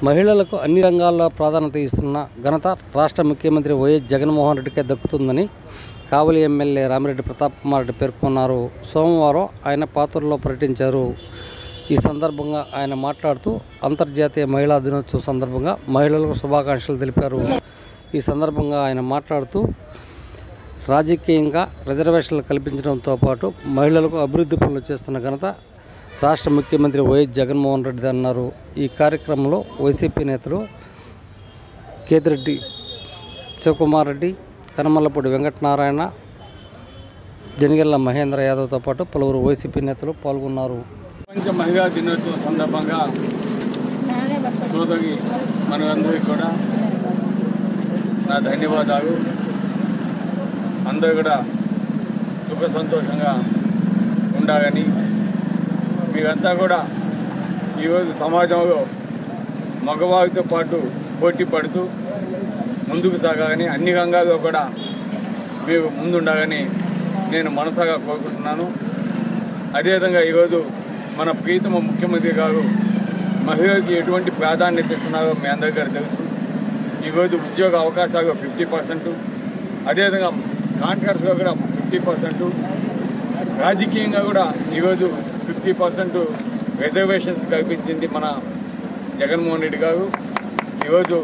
మహిళలకు అన్ని రంగాల్లో ప్రాధాన్యత ఇస్తున్న ఘనత రాష్ట్ర ముఖ్యమంత్రి వైఎస్ జగన్మోహన్ రెడ్డికే దక్కుతుందని కావలి ఎమ్మెల్యే రామిరెడ్డి ప్రతాప్ కుమార్ రెడ్డి పేర్కొన్నారు సోమవారం ఆయన పాతూరులో పర్యటించారు ఈ సందర్భంగా ఆయన మాట్లాడుతూ అంతర్జాతీయ మహిళా దినోత్సవం సందర్భంగా మహిళలకు శుభాకాంక్షలు తెలిపారు ఈ సందర్భంగా ఆయన మాట్లాడుతూ రాజకీయంగా రిజర్వేషన్లు కల్పించడంతో పాటు మహిళలకు అభివృద్ధి పనులు చేస్తున్న ఘనత రాష్ట్ర ముఖ్యమంత్రి వైఎస్ జగన్మోహన్ రెడ్డి అన్నారు ఈ కార్యక్రమంలో వైసీపీ నేతలు కేతిరెడ్డి శివకుమార్ రెడ్డి కనమల్లపూడి వెంకటనారాయణ జనిగెల్ల మహేంద్ర యాదవ్తో పాటు పలువురు వైసీపీ నేతలు పాల్గొన్నారు ప్రపంచ మహిళా దినోత్సవం సందర్భంగా సోదరి మనందరికీ కూడా నా ధన్యవాదాలు అందరూ కూడా సుఖ సంతోషంగా ఉండాలని మీరంతా కూడా ఈరోజు సమాజంలో మగవారితో పాటు పోటీ పడుతూ ముందుకు సాగాలని అన్ని రంగాల్లో కూడా మీరు ముందుండాలని నేను మనసాగా కోరుకుంటున్నాను అదేవిధంగా ఈరోజు మన ప్రీతమ ముఖ్యమంత్రి గారు మహిళలకు ఎటువంటి ప్రాధాన్యత ఇస్తున్నారో మీ అందరికీ కూడా తెలుసు ఈరోజు ఉద్యోగ అవకాశాలు ఫిఫ్టీ పర్సెంట్ అదేవిధంగా కాంట్రాక్ట్స్లో కూడా ఫిఫ్టీ పర్సెంట్ రాజకీయంగా కూడా ఈరోజు ఫిఫ్టీ పర్సెంట్ రిజర్వేషన్స్ కల్పించింది మన జగన్మోహన్ రెడ్డి గారు ఈరోజు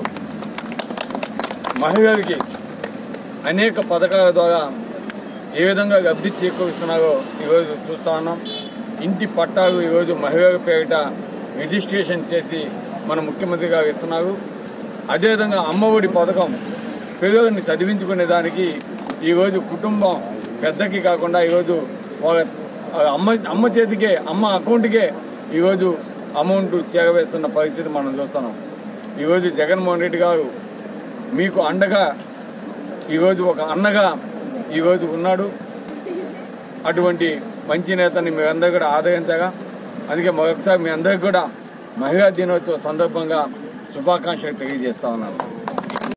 మహిళలకి అనేక పథకాల ద్వారా ఏ విధంగా లబ్ధి చేకూరుస్తున్నారో ఈరోజు చూస్తా ఉన్నాం ఇంటి పట్టాలు ఈరోజు మహిళల పేరిట రిజిస్ట్రేషన్ చేసి మన ముఖ్యమంత్రి గారు ఇస్తున్నారు అదేవిధంగా అమ్మఒడి పథకం పిల్లల్ని చదివించుకునే దానికి ఈరోజు కుటుంబం పెద్దకి కాకుండా ఈరోజు వాళ్ళ అమ్మ అమ్మ చేతికే అమ్మ అకౌంట్కే ఈరోజు అమౌంట్ చేరవేస్తున్న పరిస్థితి మనం చూస్తున్నాం ఈరోజు జగన్మోహన్ రెడ్డి గారు మీకు అండగా ఈరోజు ఒక అన్నగా ఈరోజు ఉన్నాడు అటువంటి మంచి నేతని మీ అందరూ కూడా ఆదరించగా అందుకే మరొకసారి మీ అందరికి కూడా మహిళా దినోత్సవ సందర్భంగా శుభాకాంక్షలు తెలియజేస్తా ఉన్నాను